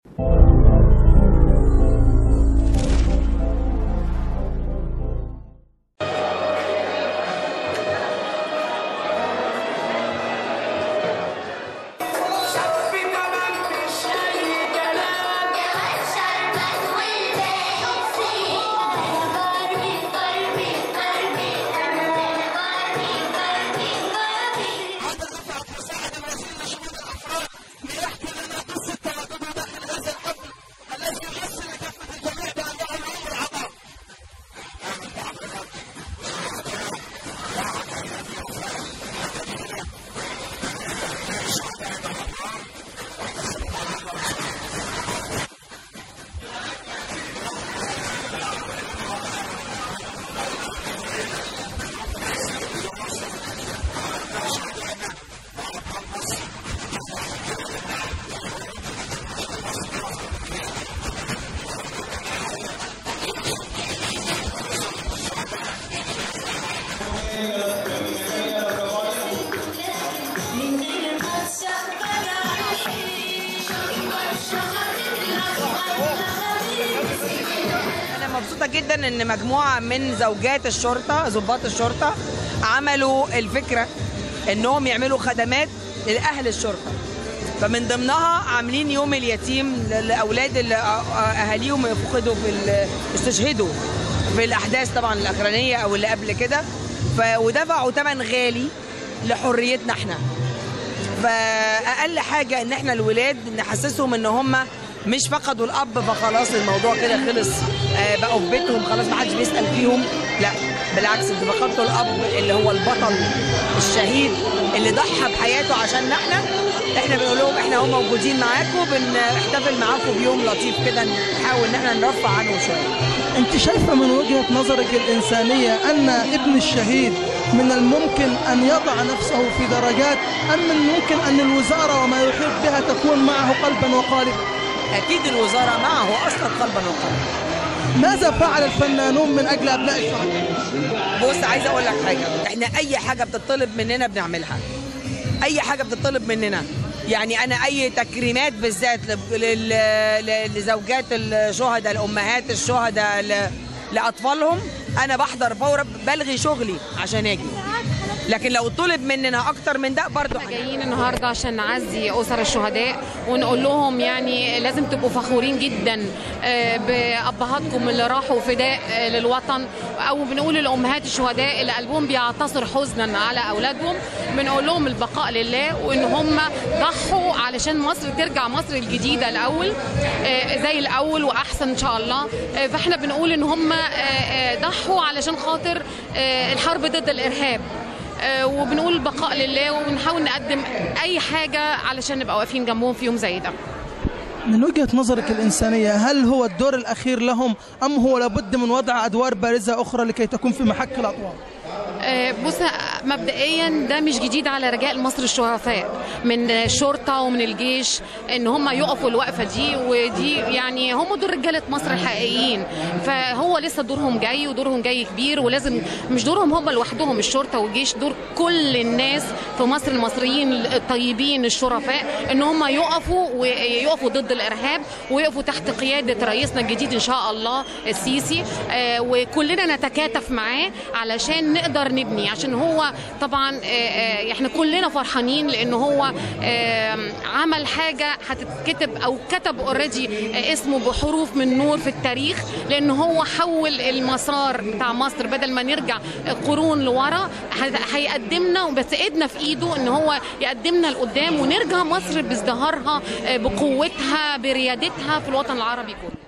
انا مبسوطه جدا ان مجموعه من زوجات الشرطه ضباط الشرطه عملوا الفكره انهم يعملوا خدمات لاهل الشرطه فمن ضمنها عاملين يوم اليتيم لاولاد اللي اهاليهم فقدوا في ال- استشهدوا في الاحداث طبعا الاخرانيه او اللي قبل كده ف... ودفعوا ثمن غالي لحريتنا احنا فاقل حاجه ان احنا الولاد نحسسهم ان هم مش فقدوا الاب فخلاص الموضوع كده خلص آه، بقوا في بيتهم خلاص ما حدش بيسال فيهم لا بالعكس انتوا فقدتوا الاب اللي هو البطل الشهيد اللي ضحى بحياته عشاننا احنا احنا بنقول لهم احنا هم موجودين معاكم بنحتفل معاكم بيوم لطيف كده نحاول ان احنا نرفع عنهم شويه انت شايفه من وجهه نظرك الانسانيه ان ابن الشهيد من الممكن ان يضع نفسه في درجات ام من الممكن ان الوزاره وما يحيط بها تكون معه قلبا وقالبا اكيد الوزاره معه اصلا قلبا وقالبا ماذا فعل الفنانون من اجل ابناء الشهداء بص عايزه اقول لك حاجه احنا اي حاجه بتطلب مننا بنعملها اي حاجه بتطلب مننا يعني انا اي تكريمات بالذات ل- لل- ل- لزوجات الشهداء الامهات الشهداء ل- لاطفالهم انا بحضر فورا بلغي شغلي عشان اجي لكن لو طلب مننا اكتر من ده برضه احنا جايين النهارده عشان نعزي اسر الشهداء ونقول لهم يعني لازم تبقوا فخورين جدا آه، بابهاتكم اللي راحوا فداء آه، للوطن او بنقول لامهات الشهداء اللي قلبهم بيعتصر حزنا على اولادهم بنقول لهم البقاء لله وان هم ضحوا علشان مصر ترجع مصر الجديده الاول آه، زي الاول واحسن ان شاء الله آه، فاحنا بنقول ان هم آه، آه، ضحوا علشان خاطر آه، الحرب ضد الارهاب آه، وبنقول البقاء لله وبنحاول نقدم اي حاجه علشان نبقى واقفين جنبهم في يوم زي ده من وجهه نظرك الانسانيه هل هو الدور الاخير لهم ام هو لابد من وضع ادوار بارزه اخرى لكي تكون في محك الاطوار آه، بص مبدئيا ده مش جديد على رجال مصر الشرفاء من الشرطه ومن الجيش ان هم يقفوا الوقفه دي ودي يعني هم دول رجاله مصر الحقيقيين فهو لسه دورهم جاي ودورهم جاي كبير ولازم مش دورهم هم لوحدهم الشرطه والجيش دور كل الناس في مصر المصريين الطيبين الشرفاء ان هم يقفوا ويقفوا ضد الارهاب ويقفوا تحت قياده رئيسنا الجديد ان شاء الله السيسي آه، وكلنا نتكاتف معاه علشان نقدر نبني عشان هو طبعا آه، آه، احنا كلنا فرحانين لان هو آه، عمل حاجه هتتكتب او كتب اوريدي اسمه بحروف من نور في التاريخ لان هو حول المسار بتاع مصر بدل ما نرجع قرون لورا ه- هيقدمنا بس ايدنا في ايده ان هو يقدمنا لقدام ونرجع مصر بازدهارها آه، بقوتها بريادتها في الوطن العربي كله